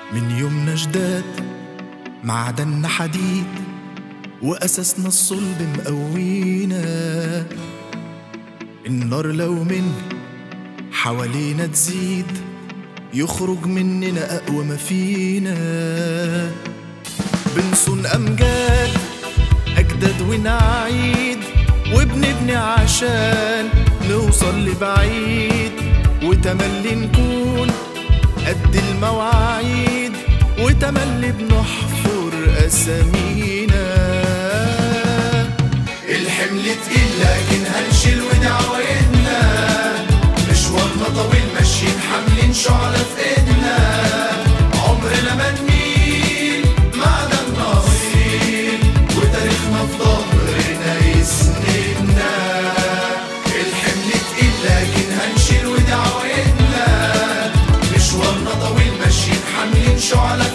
من يومنا جداد معدننا حديد وأساسنا الصلب مقوينا النار لو من حوالينا تزيد يخرج مننا أقوى ما فينا بنصون أمجاد أجداد ونعيد وبنبني عشان نوصل لبعيد وتملي نكون قد المواعيد وتملي بنحفر أسامينا الحمل تقيل لكن هنشيل ودعوتنا مشوارنا طويل ماشيين حاملين شعلة في ايدنا عمرنا ما نميل معدننا اصيل وتاريخنا في ظهرنا يسندنا الحمل تقيل لكن هنشيل ودعوتنا مشوارنا طويل ماشيين حاملين شعلة